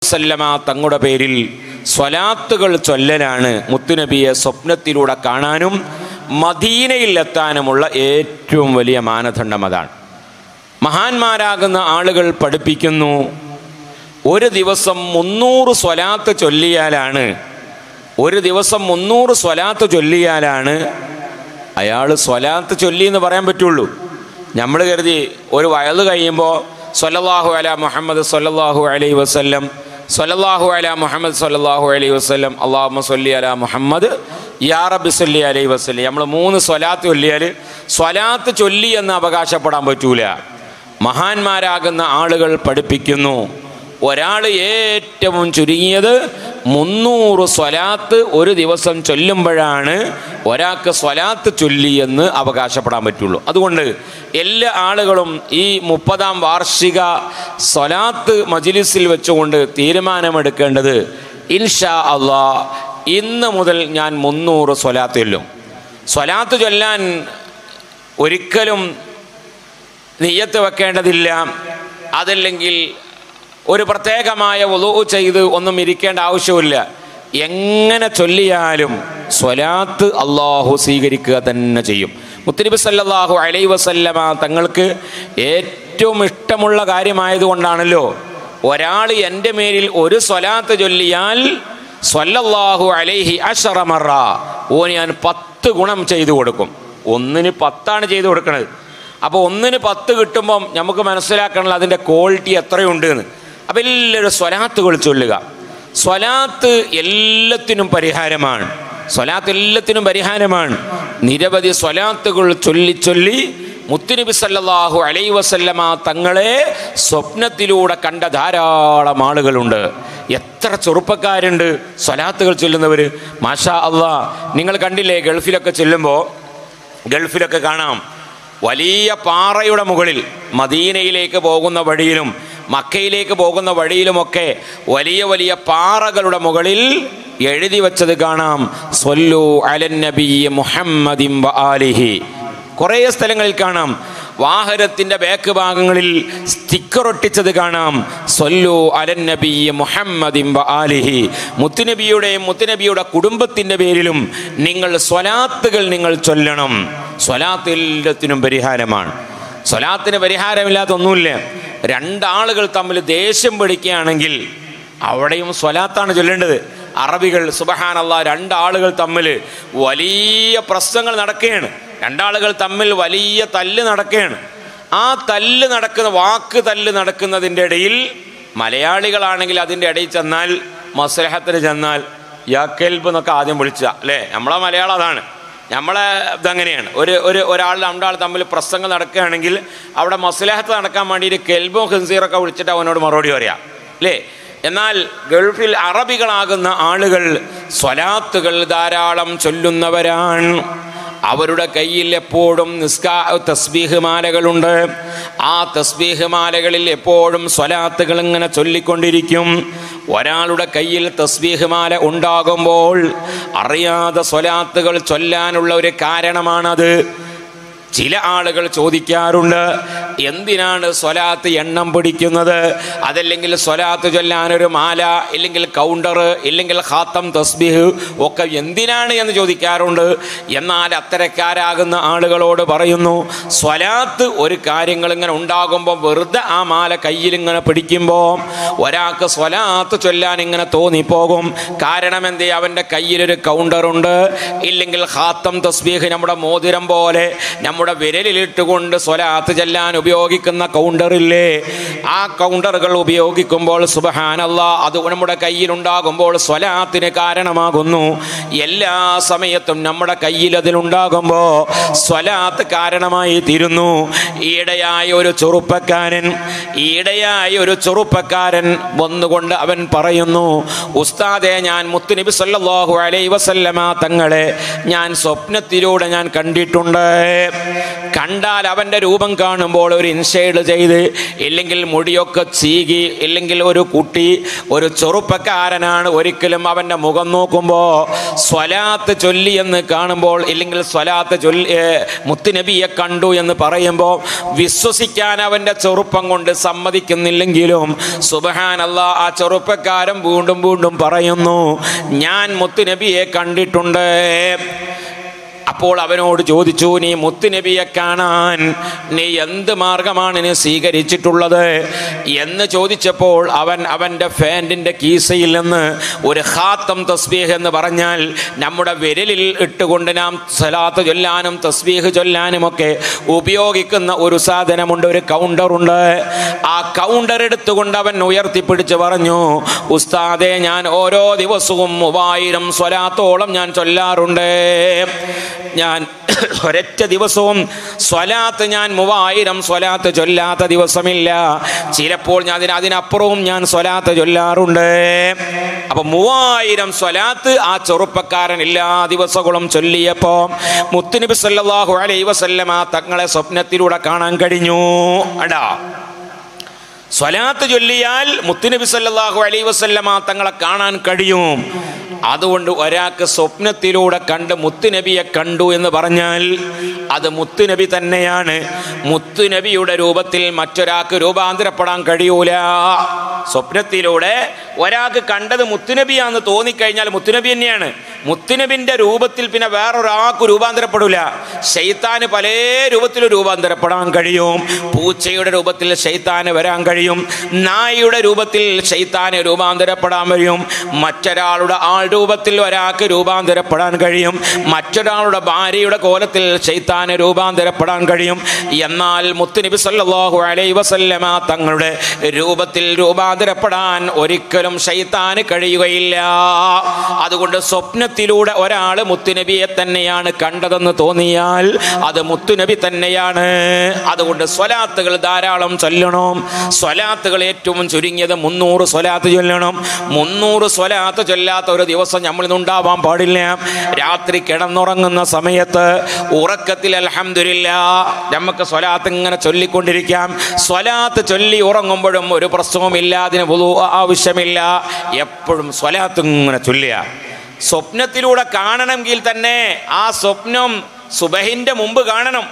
വസല്ലമ തങ്ങളുടെ പേരിൽ സ്വലാത്തുകൾ ചൊല്ലലാണ് മുത്തുനബിയെ സ്വപ്നത്തിലൂടെ കാണാനും മദീനയിൽ എത്താനുമുള്ള ഏറ്റവും വലിയ മാനദണ്ഡം അതാണ് മഹാന്മാരാകുന്ന ആളുകൾ പഠിപ്പിക്കുന്നു ഒരു ദിവസം മുന്നൂറ് സ്വലാത്ത് ചൊല്ലിയാലാണ് ഒരു ദിവസം മുന്നൂറ് സ്വലാത്ത് ചൊല്ലിയാലാണ് അയാൾ സ്വലാത്ത് ചൊല്ലി എന്ന് പറയാൻ പറ്റുള്ളൂ നമ്മൾ കരുതി ഒരു വയത് കഴിയുമ്പോൾ സൊല്ലാഹു അല മുഹമ്മദ് സൊല്ലാഹു അലൈ വസ്ല്ലം സൊല്ലാഹു അല മുഹമ്മദ് സൊല്ലാഹു അലൈ വസ്ല്ലം അള്ളാഹു സൊല്ലി അല മുഹമ്മദ് യാ റബ്ബി സല്ലി അലൈ വസ്ല്ലം നമ്മൾ മൂന്ന് സ്വലാത്ത് ചൊല്ലിയാൽ സ്വലാത്ത് ചൊല്ലി എന്ന് അവകാശപ്പെടാൻ പറ്റൂല മഹാന്മാരാകുന്ന ആളുകൾ പഠിപ്പിക്കുന്നു ഒരാൾ ഏറ്റവും ചുരുങ്ങിയത് മുന്നൂറ് സ്വലാത്ത് ഒരു ദിവസം ചൊല്ലുമ്പോഴാണ് ഒരാൾക്ക് സ്വലാത്ത് ചൊല്ലി എന്ന് അവകാശപ്പെടാൻ പറ്റുള്ളൂ അതുകൊണ്ട് എല്ലാ ആളുകളും ഈ മുപ്പതാം വാർഷിക സ്വലാത്ത് മജിലിസിൽ വെച്ചുകൊണ്ട് തീരുമാനമെടുക്കേണ്ടത് ഇൻഷാ അള്ളാ ഇന്ന് മുതൽ ഞാൻ മുന്നൂറ് സ്വലാത്ത് ചൊല്ലും സ്വലാത്ത് ചൊല്ലാൻ ഒരിക്കലും നെയ്യത്ത് വെക്കേണ്ടതില്ല അതല്ലെങ്കിൽ ഒരു പ്രത്യേകമായ ഒലു ചെയ്ത് ഒന്നും ഇരിക്കേണ്ട ആവശ്യമില്ല എങ്ങനെ ചൊല്ലിയാലും സ്വലാത്ത് അള്ളാഹു സ്വീകരിക്കുക തന്നെ ചെയ്യും മുത്തരിബ് സല്ലല്ലാഹു അലൈ വസല്ലമ തങ്ങൾക്ക് ഏറ്റവും ഇഷ്ടമുള്ള കാര്യമായതുകൊണ്ടാണല്ലോ ഒരാൾ എൻ്റെ മേലിൽ ഒരു സ്വലാത്ത് ചൊല്ലിയാൽ സ്വല്ലല്ലാഹു അലൈഹി അഷറമറ ഓ ഞാൻ പത്ത് ഗുണം ചെയ്തു കൊടുക്കും ഒന്നിന് പത്താണ് ചെയ്തു കൊടുക്കുന്നത് അപ്പോൾ ഒന്നിന് പത്ത് കിട്ടുമ്പം നമുക്ക് മനസ്സിലാക്കണമല്ലോ അതിൻ്റെ ക്വാളിറ്റി എത്രയുണ്ട് എന്ന് അപ്പം എല്ലാവരും സ്വലാത്തുകൾ ചൊല്ലുക സ്വലാത്ത് എല്ലാത്തിനും പരിഹാരമാണ് സ്വലാത്ത് എല്ലാത്തിനും പരിഹാരമാണ് നിരവധി സ്വലാത്തുകൾ ചൊല്ലി ചൊല്ലി മുത്തുനബി സല്ലല്ലാഹു അലൈ വസല്ലമ തങ്ങളെ സ്വപ്നത്തിലൂടെ കണ്ട ധാരാളം ആളുകളുണ്ട് എത്ര ചെറുപ്പക്കാരുണ്ട് സ്വലാത്തുകൾ ചൊല്ലുന്നവർ മാഷാ അള്ളാ നിങ്ങൾ കണ്ടില്ലേ ഗൾഫിലൊക്കെ ചെല്ലുമ്പോൾ ഗൾഫിലൊക്കെ കാണാം വലിയ പാറയുടെ മുകളിൽ മദീനയിലേക്ക് പോകുന്ന വഴിയിലും മക്കയിലേക്ക് പോകുന്ന വഴിയിലുമൊക്കെ വലിയ വലിയ പാറകളുടെ മുകളിൽ എഴുതി വച്ചത് കാണാം സൊല്ലു അലൻ നബി മുഹമ്മദിം വ ആലിഹി കുറേ സ്ഥലങ്ങളിൽ കാണാം വാഹനത്തിൻ്റെ ബാക്ക് ഭാഗങ്ങളിൽ സ്റ്റിക്കർ ഒട്ടിച്ചത് കാണാം സൊല്ലു അലൻ നബി മുഹമ്മദിം വ ആലിഹി മുത്തുനബിയുടെയും മുത്തുനബിയുടെ കുടുംബത്തിൻ്റെ പേരിലും നിങ്ങൾ സ്വലാത്തുകൾ നിങ്ങൾ ചൊല്ലണം സ്വലാത്ത് എല്ലാത്തിനും പരിഹാരമാണ് സ്വലാത്തിന് പരിഹാരമില്ലാത്ത ഒന്നുമില്ല രണ്ടാളുകൾ തമ്മിൽ ദേഷ്യം പിടിക്കുകയാണെങ്കിൽ അവിടെയും സ്വലാത്താണ് ചൊല്ലേണ്ടത് അറബികൾ സുബഹാനല്ല രണ്ടാളുകൾ തമ്മിൽ വലിയ പ്രശ്നങ്ങൾ നടക്കുകയാണ് രണ്ടാളുകൾ തമ്മിൽ വലിയ തല്ല് നടക്കുകയാണ് ആ തല്ല് നടക്കുന്ന വാക്ക് തല്ല് നടക്കുന്നതിൻ്റെ ഇടയിൽ മലയാളികളാണെങ്കിൽ അതിൻ്റെ ഇടയിൽ ചെന്നാൽ മസ്ലഹത്തിന് ചെന്നാൽ യാ കെൽബ് എന്നൊക്കെ ആദ്യം വിളിച്ച അല്ലേ നമ്മളെ മലയാളം അതാണ് നമ്മളെ ഇതങ്ങനെയാണ് ഒരു ഒരു ഒരാൾ രണ്ടാൾ തമ്മിൽ പ്രസംഗം നടക്കുകയാണെങ്കിൽ അവിടെ മസ്ലഹത്ത് നടക്കാൻ വേണ്ടിയിട്ട് കെൽബും ഹിൻസീറൊക്കെ വിളിച്ചിട്ട് അവനോട് മറുപടി പറയാം അല്ലേ എന്നാൽ ഗൾഫിൽ അറബികളാകുന്ന ആളുകൾ സ്വലാത്തുകൾ ധാരാളം ചൊല്ലുന്നവരാണ് അവരുടെ കയ്യിൽ എപ്പോഴും നിസ്കാ തസ്ബീഹ് മാലകളുണ്ട് ആ തസ്ബീഹ് മാലകളിൽ എപ്പോഴും സ്വലാത്തുകൾ ഇങ്ങനെ ചൊല്ലിക്കൊണ്ടിരിക്കും ഒരാളുടെ കയ്യിൽ തസ്ബീഹ് മാല ഉണ്ടാകുമ്പോൾ അറിയാതെ സ്വലാത്തുകൾ ചൊല്ലാനുള്ള ഒരു കാരണമാണത് ചില ആളുകൾ ചോദിക്കാറുണ്ട് എന്തിനാണ് സ്വലാത്ത് എണ്ണം പിടിക്കുന്നത് അതല്ലെങ്കിൽ സ്വലാത്ത് ചൊല്ലാൻ ഒരു മാല ഇല്ലെങ്കിൽ കൗണ്ടർ ഇല്ലെങ്കിൽ ഹാത്തം തസ്ബിഹ് ഒക്കെ എന്തിനാണ് എന്ന് ചോദിക്കാറുണ്ട് എന്നാൽ അത്തരക്കാരാകുന്ന ആളുകളോട് പറയുന്നു സ്വലാത്ത് ഒരു കാര്യങ്ങൾ ഇങ്ങനെ ഉണ്ടാകുമ്പോൾ വെറുതെ ആ മാല കയ്യിൽ ഇങ്ങനെ പിടിക്കുമ്പോൾ ഒരാൾക്ക് സ്വലാത്ത് ചൊല്ലാൻ ഇങ്ങനെ തോന്നിപ്പോകും കാരണം എന്തേ അവൻ്റെ കയ്യിലൊരു കൗണ്ടറുണ്ട് ഇല്ലെങ്കിൽ ഹാത്തം തസ്ബീഹ് നമ്മുടെ മോതിരം പോലെ നമ്മുടെ വിരലിലിട്ടുകൊണ്ട് സ്വലാത്ത് ചെല്ലാൻ ഉപയോഗിക്കുന്ന കൗണ്ടറില്ലേ ആ കൗണ്ടറുകൾ ഉപയോഗിക്കുമ്പോൾ സുബഹാനല്ല അത് നമ്മുടെ കയ്യിലുണ്ടാകുമ്പോൾ സ്വലാത്തിന് കാരണമാകുന്നു എല്ലാ സമയത്തും നമ്മുടെ കയ്യിൽ അതിലുണ്ടാകുമ്പോൾ സ്വലാത്ത് കാരണമായി തീരുന്നു ഈയിടെയായ ഒരു ചെറുപ്പക്കാരൻ ഈയിടെയായ ഒരു ചെറുപ്പക്കാരൻ വന്നുകൊണ്ട് അവൻ പറയുന്നു ഉസ്താദെ ഞാൻ മുത്തുനബി സല്ലല്ലാഹു അലൈഹി വസല്ലമ തങ്ങളെ ഞാൻ സ്വപ്നത്തിലൂടെ ഞാൻ കണ്ടിട്ടുണ്ട് കണ്ടാൽ അവൻ്റെ രൂപം കാണുമ്പോൾ ഒരു ഇൻഷേഡ് ചെയ്ത് ഇല്ലെങ്കിൽ മുടിയൊക്കെ ചീകി ഇല്ലെങ്കിൽ ഒരു കുട്ടി ഒരു ചെറുപ്പക്കാരനാണ് ഒരിക്കലും അവൻ്റെ മുഖം നോക്കുമ്പോൾ സ്വലാത്ത് ചൊല്ലി എന്ന് കാണുമ്പോൾ ഇല്ലെങ്കിൽ സ്വലാത്ത് ചൊല്ലി ഏ, മുത്തുനബിയെ കണ്ടു എന്ന് പറയുമ്പോൾ വിശ്വസിക്കാൻ അവൻ്റെ ചെറുപ്പം കൊണ്ട് സമ്മതിക്കുന്നില്ലെങ്കിലും സുബഹാനല്ല ആ ചെറുപ്പക്കാരൻ വീണ്ടും വീണ്ടും പറയുന്നു ഞാൻ മുത്തുനബിയെ കണ്ടിട്ടുണ്ട് അപ്പോൾ അവനോട് ചോദിച്ചു നീ മുത്തുനബിയെ കാണാൻ നീ എന്ത് മാർഗമാണ് നീ സ്വീകരിച്ചിട്ടുള്ളത് എന്ന് ചോദിച്ചപ്പോൾ അവൻ അവൻ്റെ ഫാൻറ്റിൻ്റെ കീസയിൽ നിന്ന് ഒരു ഹാത്തം തസ്ബീഹ് എന്ന് പറഞ്ഞാൽ നമ്മുടെ വിരലിൽ ഇട്ടുകൊണ്ട് നാം സലാത്ത് ചൊല്ലാനും തസ്ബീഹ് ചൊല്ലാനും ഒക്കെ ഉപയോഗിക്കുന്ന ഒരു സാധനമുണ്ട് ഒരു കൗണ്ടറുണ്ട് ആ കൗണ്ടർ എടുത്തുകൊണ്ട് അവൻ ഉയർത്തിപ്പിടിച്ച് പറഞ്ഞു ഉസ്താദെ ഞാൻ ഓരോ ദിവസവും മൂവായിരം സ്വലാത്തോളം ഞാൻ ചൊല്ലാറുണ്ട് ഞാൻ ഒരൊറ്റ ദിവസവും സ്വലാത്ത് ഞാൻ മൂവായിരം സ്വലാത്ത് ചൊല്ലാത്ത ദിവസമില്ല ചിലപ്പോൾ ഞാൻ അതിന് അതിനപ്പുറവും ഞാൻ സ്വലാത്ത് ചൊല്ലാറുണ്ട് അപ്പൊ മൂവായിരം സ്വലാത്ത് ആ ചെറുപ്പക്കാരൻ എല്ലാ ദിവസങ്ങളും ചൊല്ലിയപ്പോ മുത്തുനബി സല്ലല്ലാഹു അലൈഹി വസല്ലമ തങ്ങളെ സ്വപ്നത്തിലൂടെ കാണാൻ കഴിഞ്ഞു അടാ സ്വലാത്ത് ചൊല്ലിയാൽ മുത്തുനബി സല്ലല്ലാഹു അലൈഹി വസല്ലമ തങ്ങളെ കാണാൻ കഴിയും അതുകൊണ്ട് ഒരാൾക്ക് സ്വപ്നത്തിലൂടെ കണ്ട് മുത്തുനബിയെ കണ്ടു എന്ന് പറഞ്ഞാൽ അത് മുത്തുനബി തന്നെയാണ് മുത്തുനബിയുടെ രൂപത്തിൽ മറ്റൊരാൾക്ക് രൂപാന്തരപ്പെടാൻ കഴിയൂല സ്വപ്നത്തിലൂടെ ഒരാൾക്ക് കണ്ടത് മുത്തുനബിയാന്ന് തോന്നിക്കഴിഞ്ഞാൽ മുത്തുനബി തന്നെയാണ് മുത്തുനബിന്റെ രൂപത്തിൽ പിന്നെ വേറൊരാൾക്ക് രൂപാന്തരപ്പെടില്ല ഷെയ്ത്താന് പല രൂപത്തിൽ രൂപാന്തരപ്പെടാൻ കഴിയും പൂച്ചയുടെ രൂപത്തിൽ ഷെയ്ത്താന് വരാൻ കഴിയും നായയുടെ രൂപത്തിൽ ഷെയ്ത്താന് രൂപാന്തരപ്പെടാൻ കഴിയും മറ്റൊരാളുടെ ആൾ രൂപത്തിൽ ഒരാൾക്ക് രൂപാന്തരപ്പെടാൻ കഴിയും മറ്റൊരാളുടെ ഭാര്യയുടെ കോലത്തിൽ ഷെയ്ത്താന് രൂപാന്തരപ്പെടാൻ കഴിയും എന്നാൽ മുത്തുനബി സല്ലല്ലാഹു അലൈഹി വസല്ലമ തങ്ങളുടെ രൂപത്തിൽ രൂപാന്തരപ്പെടാൻ ഒരിക്കലും ഷെയ്ത്താന് കഴിയുകയില്ല അതുകൊണ്ട് സ്വപ്നത്തിലൂടെ ഒരാൾ മുത്തുനബിയെ തന്നെയാണ് കണ്ടതെന്ന് തോന്നിയാൽ അത് മുത്തുനബി തന്നെയാണ് അതുകൊണ്ട് സ്വലാത്തുകൾ ധാരാളം ചൊല്ലണം സ്വലാത്തുകൾ ഏറ്റവും ചുരുങ്ങിയത് മുന്നൂറ് സ്വലാത്ത് ചൊല്ലണം മുന്നൂറ് സ്വലാത്ത് ചൊല്ലാത്ത ഒരു ദിവസം നമ്മളിൽ നിന്നുണ്ടാവാൻ പാടില്ല രാത്രി കിടന്നുറങ്ങുന്ന സമയത്ത് ഉറക്കത്തിൽ അൽഹംദുലില്ല നമുക്ക് സ്വലാത്ത് ഇങ്ങനെ ചൊല്ലിക്കൊണ്ടിരിക്കാം സ്വലാത്ത് ചൊല്ലി ഉറങ്ങുമ്പോഴും ഒരു പ്രശ്നവുമില്ല അതിന് വുളു ആവശ്യമില്ല എപ്പോഴും സ്വലാത്ത് ഇങ്ങനെ ചൊല്ലുക സ്വപ്നത്തിലൂടെ കാണണമെങ്കിൽ തന്നെ ആ സ്വപ്നം സുബഹിൻ്റെ മുമ്പ് കാണണം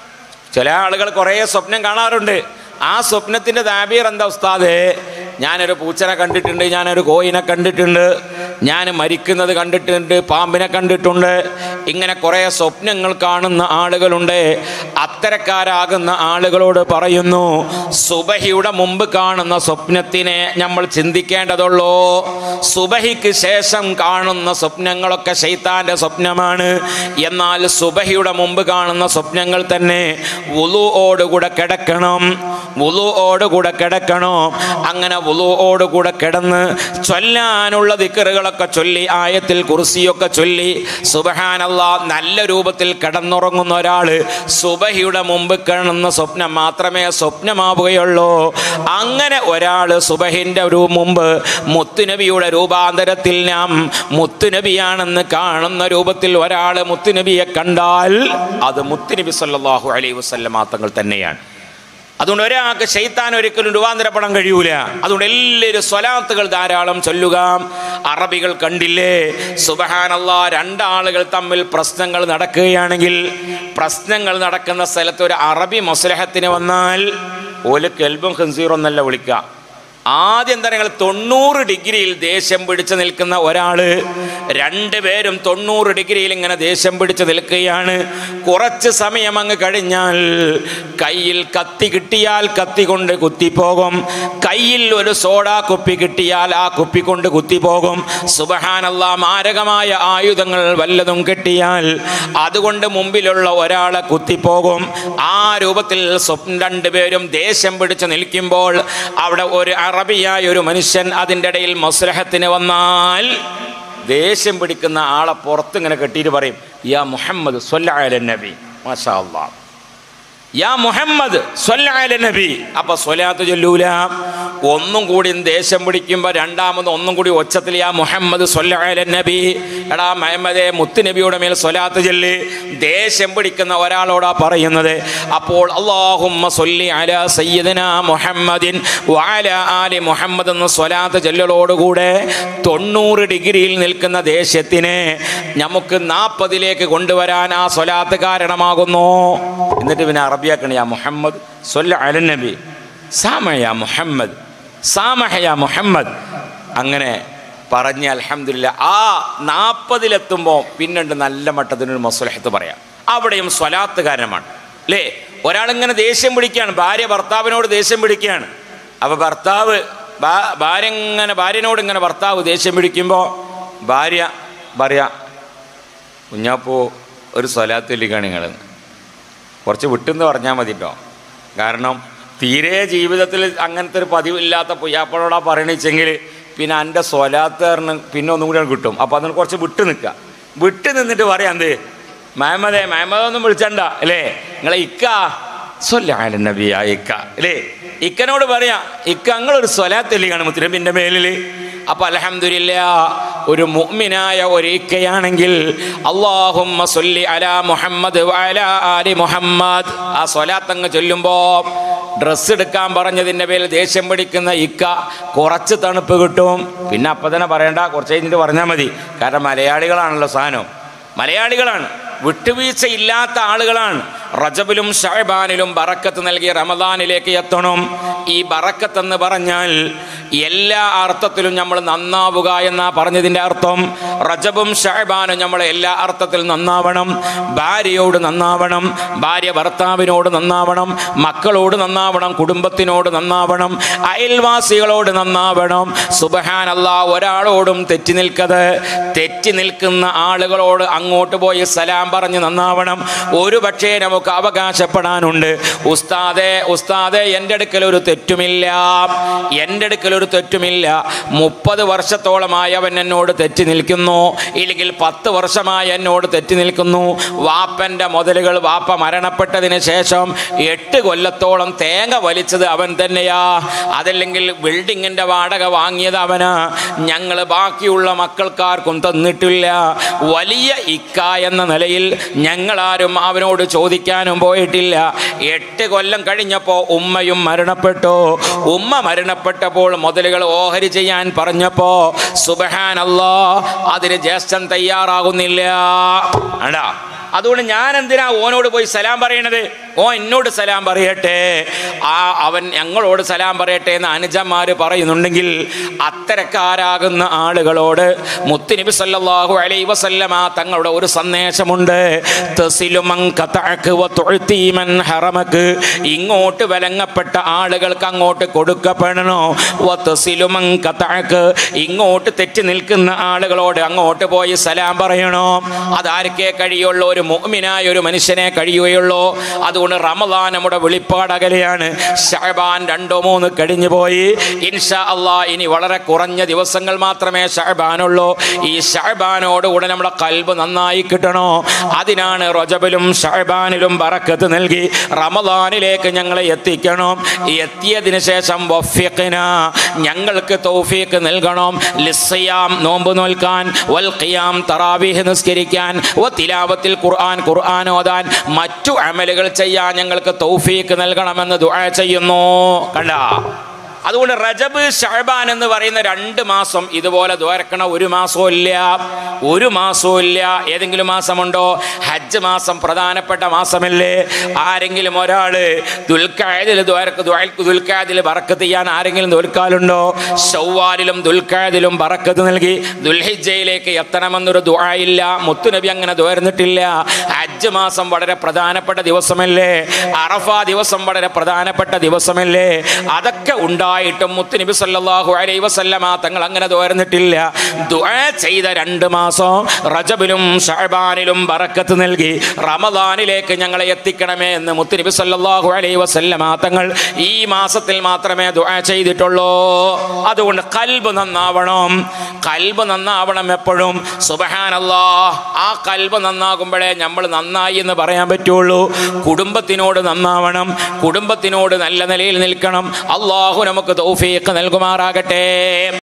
ചില ആളുകൾ കുറേ സ്വപ്നം കാണാറുണ്ട് ആ സ്വപ്നത്തിൻ്റെ താബീർ എന്താ ഉസ്താദ് ഞാനൊരു പൂച്ചനെ കണ്ടിട്ടുണ്ട് ഞാനൊരു കോയിനെ കണ്ടിട്ടുണ്ട് ഞാൻ മരിക്കുന്നത് കണ്ടിട്ടുണ്ട് പാമ്പിനെ കണ്ടിട്ടുണ്ട് ഇങ്ങനെ കുറേ സ്വപ്നങ്ങൾ കാണുന്ന ആളുകളുണ്ട് അത്തരക്കാരാകുന്ന ആളുകളോട് പറയുന്നു സുബഹിയുടെ മുമ്പ് കാണുന്ന സ്വപ്നത്തിനെ നമ്മൾ ചിന്തിക്കേണ്ടതുള്ളൂ സുബഹിക്ക് ശേഷം കാണുന്ന സ്വപ്നങ്ങളൊക്കെ ശൈത്താന്റെ സ്വപ്നമാണ് എന്നാൽ സുബഹിയുടെ മുമ്പ് കാണുന്ന സ്വപ്നങ്ങൾ തന്നെ വുളുവോടുകൂടെ കിടക്കണം വുളുവോടുകൂടെ കിടക്കണം അങ്ങനെ വുളുവോടുകൂടെ കിടന്ന് ചൊല്ലാനുള്ള ദിക്കറുകളൊക്കെ ചൊല്ലി ആയത്തിൽ കുർസിയൊക്കെ ചൊല്ലി സുബഹാനല്ല നല്ല രൂപത്തിൽ കിടന്നുറങ്ങുന്ന ഒരാൾ സുബഹിയുടെ മുമ്പ് കാണുന്ന സ്വപ്നം മാത്രമേ സ്വപ്നമാവുകയുള്ളൂ അങ്ങനെ ഒരാൾ സുബഹിൻ്റെ ഒരു മുമ്പ് മുത്തുനബിയുടെ രൂപാന്തരത്തിൽ നാം മുത്തുനബിയാണെന്ന് കാണുന്ന രൂപത്തിൽ ഒരാൾ മുത്തുനബിയെ കണ്ടാൽ അത് മുത്തുനബി സല്ലല്ലാഹു അലൈഹി വസല്ലമ തങ്ങൾ തന്നെയാണ് അതുകൊണ്ട് ഒരാൾക്ക് ശൈത്താൻ ഒരിക്കലും രൂപാന്തരപ്പെടാൻ കഴിയൂല അതുകൊണ്ട് എല്ലാവരും സ്വലാത്തുകൾ ധാരാളം ചൊല്ലുക അറബികൾ കണ്ടില്ലേ സുബഹാനല്ല രണ്ടാളുകൾ തമ്മിൽ പ്രശ്നങ്ങൾ നടക്കുകയാണെങ്കിൽ പ്രശ്നങ്ങൾ നടക്കുന്ന സ്ഥലത്ത് ഒരു അറബി മസ്ലഹത്തിന് വന്നാൽ ഓല് കെൽബും ഖൻസീറൊന്നല്ല വിളിക്കുക ആദ്യം എന്താ നിങ്ങൾ തൊണ്ണൂറ് ഡിഗ്രിയിൽ ദേഷ്യം പിടിച്ച് നിൽക്കുന്ന ഒരാള് രണ്ടുപേരും തൊണ്ണൂറ് ഡിഗ്രിയിൽ ഇങ്ങനെ ദേഷ്യം പിടിച്ച് നിൽക്കുകയാണ് കുറച്ച് സമയം അങ്ങ് കഴിഞ്ഞാൽ കയ്യിൽ കത്തി കിട്ടിയാൽ കത്തി കൊണ്ട് കുത്തിപ്പോകും കയ്യിൽ ഒരു സോഡാ കുപ്പി കിട്ടിയാൽ ആ കുപ്പി കൊണ്ട് കുത്തിപ്പോകും സുബഹാനല്ല മാരകമായ ആയുധങ്ങൾ വല്ലതും കിട്ടിയാൽ അതുകൊണ്ട് മുമ്പിലുള്ള ഒരാളെ കുത്തിപ്പോകും ആ രൂപത്തിൽ സ്വപ്നം രണ്ടുപേരും ദേഷ്യം പിടിച്ച് നിൽക്കുമ്പോൾ അവിടെ ഒരു അറബിയായ ഒരു മനുഷ്യൻ അതിൻ്റെ ഇടയിൽ മസ്ലഹത്തിന് വന്നാൽ ദേഷ്യം പിടിക്കുന്ന ആളെ പുറത്ത് ഇങ്ങനെ കെട്ടിയിട്ട് പറയും യാ മുഹമ്മദ് സ്വല്ല നബി മാഷാ അല്ലാ യാ മുഹമ്മദ് സ്വല്ലാല നബി അപ്പൊ സ്വലാത്ത് ചൊല്ലൂല ഒന്നും കൂടി ദേഷ്യം പിടിക്കുമ്പോൾ രണ്ടാമത് ഒന്നും കൂടി ഒച്ചത്തിൽ യാ മുഹമ്മദ് സ്വല്ലാല നബി എടാ മുഹമ്മദെ മുത്ത് നബിയുടെ മേൽ സ്വലാത്ത് ചൊല്ലി ദേഷ്യം പിടിക്കുന്ന ഒരാളോടാ പറയുന്നത് അപ്പോൾ അള്ളാഹുമ്മ സ്വല്ലി അല സയ്യിദന മുഹമ്മദിൻ വാല ആലി മുഹമ്മദ് എന്ന സ്വലാത്ത് ചൊല്ലലോടുകൂടെ തൊണ്ണൂറ് ഡിഗ്രിയിൽ നിൽക്കുന്ന ദേഷ്യത്തിനെ നമുക്ക് നാൽപ്പതിലേക്ക് കൊണ്ടുവരാൻ ആ സ്വലാത്ത് കാരണമാകുന്നു എന്നിട്ട് പിന്നെ അറബിയാക്കണ യാ മുഹമ്മദ് സ്വല്ല അല നബി സാമ യാ മുഹമ്മദ് സാമഹ യാ മുഹമ്മദ് അങ്ങനെ പറഞ്ഞ് അൽഹംദുലില്ല ആ നാൽപ്പതിലെത്തുമ്പോൾ പിന്നുണ്ട് നല്ല മട്ടത്തിനൊരു മസുലഹത്ത് പറയാം അവിടെയും സ്വലാത്ത് കാരണമാണ് അല്ലേ ഒരാളിങ്ങനെ ദേഷ്യം പിടിക്കുകയാണ് ഭാര്യ ഭർത്താവിനോട് ദേഷ്യം പിടിക്കുകയാണ് അപ്പോൾ ഭർത്താവ് ഭാ- ഭാര്യ ഇങ്ങനെ ഭാര്യനോട് ഇങ്ങനെ ഭർത്താവ് ദേഷ്യം പിടിക്കുമ്പോൾ ഭാര്യ പറയാ കുഞ്ഞാപ്പോ ഒരു സ്വലാത്തില്ലിക്കാണ് നിങ്ങൾ കുറച്ച് വിട്ടെന്ന് പറഞ്ഞാൽ മതി കേട്ടോ കാരണം തീരെ ജീവിതത്തിൽ അങ്ങനത്തെ ഒരു പതിവില്ലാത്ത പുയ്യാപ്പളോടാ പറയണിച്ചെങ്കിൽ പിന്നെ എൻ്റെ സ്വലാത്തേറിന് പിന്നെ ഒന്നും കൂടി കിട്ടും അപ്പോൾ അതിന് കുറച്ച് വിട്ട് നിൽക്കുക വിട്ട് നിന്നിട്ട് പറയാം എന്ത് മഹമ്മദേ മഹമ്മദൊന്നും വിളിച്ചണ്ട അല്ലേ നിങ്ങളെ ഇക്ക സ്വല്ലാല നബിയ ഇക്ക അല്ലേ ഇക്കനോട് പറയാം ഇക്ക നിങ്ങളൊരു സ്വലാത്തല്ലിയാണ് മുത്തരബിൻ്റെ മേലിൽ അപ്പൊ അലഹമില്ല ഒരു മുഅ്മിനായ ഒരു ഇക്കയാണെങ്കിൽ അള്ളാഹുമ്മ സൊല്ലി അലാ മുഹമ്മദ് വഅല ആലി മുഹമ്മദ് ആ സ്വലാത്തങ്ങ് ചൊല്ലുമ്പോ ഡ്രസ്സ് എടുക്കാൻ പറഞ്ഞതിൻ്റെ പേരിൽ ദേഷ്യം പിടിക്കുന്ന ഇക്ക കുറച്ച് തണുപ്പ് കിട്ടും പിന്നെ അപ്പം തന്നെ പറയണ്ട കുറച്ച് കഴിഞ്ഞിട്ട് പറഞ്ഞാൽ മതി കാരണം മലയാളികളാണല്ലോ സാധനം മലയാളികളാണ് വിട്ടുവീഴ്ച ഇല്ലാത്ത ആളുകളാണ് റജബിലും ഷഹബാനിലും ബറക്കത്ത് നൽകി റമദാനിലേക്ക് എത്തണം ഈ ബറക്കത്ത് എന്ന് പറഞ്ഞാൽ എല്ലാ അർത്ഥത്തിലും നമ്മൾ നന്നാവുക എന്നാ പറഞ്ഞതിൻ്റെ അർത്ഥം റജബും ഷഹബാനും നമ്മൾ എല്ലാ അർത്ഥത്തിലും നന്നാവണം ഭാര്യയോട് നന്നാവണം ഭാര്യ ഭർത്താവിനോട് നന്നാവണം മക്കളോട് നന്നാവണം കുടുംബത്തിനോട് നന്നാവണം അയൽവാസികളോട് നന്നാവണം സുബഹാൻ അല്ലാ ഒരാളോടും തെറ്റി നിൽക്കത് തെറ്റി നിൽക്കുന്ന ആളുകളോട് അങ്ങോട്ട് പോയി സലാം പറഞ്ഞ് നന്നാവണം ഒരു പക്ഷേ നമുക്ക് അവകാശപ്പെടാനുണ്ട് ഉസ്താദെ ഉസ്താദെ എൻ്റെ അടുക്കൽ ഒരു തെറ്റുമില്ല എൻ്റെ അടുക്കൽ ഒരു തെറ്റുമില്ല മുപ്പത് വർഷത്തോളമായി അവൻ എന്നോട് തെറ്റി നിൽക്കുന്നു ഇല്ലെങ്കിൽ പത്ത് വർഷമായി എന്നോട് തെറ്റി നിൽക്കുന്നു വാപ്പൻ്റെ മുതലുകൾ വാപ്പ മരണപ്പെട്ടതിന് ശേഷം എട്ട് കൊല്ലത്തോളം തേങ്ങ വലിച്ചത് അവൻ തന്നെയാ അതല്ലെങ്കിൽ ബിൽഡിങ്ങിൻ്റെ വാടക വാങ്ങിയത് അവനാ ഞങ്ങൾ ബാക്കിയുള്ള മക്കൾക്കാർക്കും തന്നിട്ടില്ല വലിയ ഇക്ക എന്ന നിലയിൽ ഞങ്ങളാരും അവനോട് ചോദിക്കാനും പോയിട്ടില്ല എട്ട് കൊല്ലം കഴിഞ്ഞപ്പോൾ ഉമ്മയും മരണപ്പെട്ടു ഉമ്മ മരണപ്പെട്ടപ്പോൾ മുതലുകൾ ഓഹരി ചെയ്യാൻ പറഞ്ഞപ്പോ സുബഹാൻ അല്ലോ അതിന് ജ്യേഷ്ഠൻ തയ്യാറാകുന്നില്ല ആണ്ടാ അതുകൊണ്ട് ഞാൻ എന്തിനാ ഓനോട് പോയി സലാം പറയണത് ഓ എന്നോട് സലാം പറയട്ടെ ആ അവൻ ഞങ്ങളോട് സലാം പറയട്ടെ എന്ന് അനുജന്മാർ പറയുന്നുണ്ടെങ്കിൽ അത്തരക്കാരാകുന്ന ആളുകളോട് മുത്തുനബി സല്ലല്ലാഹു അലൈഹി വസല്ലമ തങ്ങളുടെ ഒരു സന്ദേശമുണ്ട് തസിലു മൻ ഖതഅക വതുഅതി മൻ ഹറമക ഇങ്ങോട്ട് വിലങ്ങപ്പെട്ട ആളുകൾക്ക് അങ്ങോട്ട് കൊടുക്കപ്പെടണോ വതസിലു മൻ ഖതഅക ഇങ്ങോട്ട് തെറ്റി നിൽക്കുന്ന ആളുകളോട് അങ്ങോട്ട് പോയി സലാം പറയണോ അതാർക്കേ കഴിയുള്ളൂ ഒരു മുഅ്മിനായ ഒരു മനുഷ്യനെ കഴിയുകയുള്ളൂ അതുകൊണ്ട് റമദാൻ നമ്മുടെ വെളിപ്പാട് അകലെയാണ് ഷഹബാൻ രണ്ടോ മൂന്ന് കഴിഞ്ഞു പോയി ഇൻഷാ അള്ളാ ഇനി വളരെ കുറഞ്ഞ ദിവസങ്ങൾ മാത്രമേ ഷഹബാനുള്ളൂ ഈ ഷഹബാനോടുകൂടെ നമ്മുടെ കൽബ് നന്നായി കിട്ടണോ അതിനാണ് റജബിലും ഷഹബാനിലും ബറക്കത്ത് നൽകി റമദാനിലേക്ക് ഞങ്ങളെ എത്തിക്കണം എത്തിയതിന് ശേഷം വഫിഖ്ന ഞങ്ങൾക്ക് തൗഫീഖ് നൽകണം ലിസ്സിയാം നോമ്പ് നോൽക്കാൻ വൽ ഖിയാം തറാവീഹ് നിസ്കരിക്കാൻ വ തിലാവത്തിൽ ഖുർആൻ ഖുർആൻ ഓതാൻ മറ്റു അമലുകൾ ചെയ്യാൻ ഞങ്ങൾക്ക് തൗഫീഖ് നൽകണമെന്ന് ദുആ ചെയ്യുന്നു കണ്ട അതുകൊണ്ട് റജബ് ഷഹബാൻ എന്ന് പറയുന്ന രണ്ട് മാസം ഇതുപോലെ ദ്വാരക്കണ ഒരു മാസവും ഇല്ല ഒരു മാസവും ഇല്ല ഏതെങ്കിലും മാസമുണ്ടോ ഹജ്ജ് മാസം പ്രധാനപ്പെട്ട മാസമല്ലേ ആരെങ്കിലും ഒരാൾ ദുൽഖാദിൽ ദുൽഖാദിൽ ബറക്കത്ത് ചെയ്യാൻ ആരെങ്കിലും ദുൽക്കാലുണ്ടോ ഷൗവാലിലും ദുൽഖാദിലും ബറക്കത്ത് നൽകി ദുൽഹിജയിലേക്ക് എത്തണമെന്നൊരു ദുആയില്ല മുത്തുനബി അങ്ങനെ ദ്വാരുന്നിട്ടില്ല ഹജ്ജ് മാസം വളരെ പ്രധാനപ്പെട്ട ദിവസമല്ലേ അറഫ ദിവസം വളരെ പ്രധാനപ്പെട്ട ദിവസമല്ലേ അതൊക്കെ ഉണ്ടായി വർഷങ്ങളായിട്ടും മുത്തുനബി സല്ലല്ലാഹു അലൈഹി വസല്ലമ തങ്ങൾ അങ്ങനെ തോർന്നിട്ടില്ല ദുആ ചെയ്ത രണ്ട് മാസം റജബിലും ഷഅബാനിലും ബറക്കത്ത് നൽകി റമദാനിലേക്ക് ഞങ്ങളെ എത്തിക്കണമേ എന്ന് മുത്തുനബി സല്ലല്ലാഹു അലൈഹി വസല്ലമ തങ്ങൾ ഈ മാസത്തിൽ മാത്രമേ ദുആ ചെയ്തിട്ടുള്ളൂ അതുകൊണ്ട് കൽബ് നന്നാവണം കൽബ് നന്നാവണം എപ്പോഴും സുബഹാനല്ലാ ആ കൽബ് നന്നാകുമ്പോഴേ നമ്മൾ നന്നായി എന്ന് പറയാൻ പറ്റുള്ളൂ കുടുംബത്തിനോട് നന്നാവണം കുടുംബത്തിനോട് നല്ല നിലയിൽ നിൽക്കണം അള്ളാഹു നമുക്ക് തൗഫീഖ് നൽകുമാറാകട്ടെ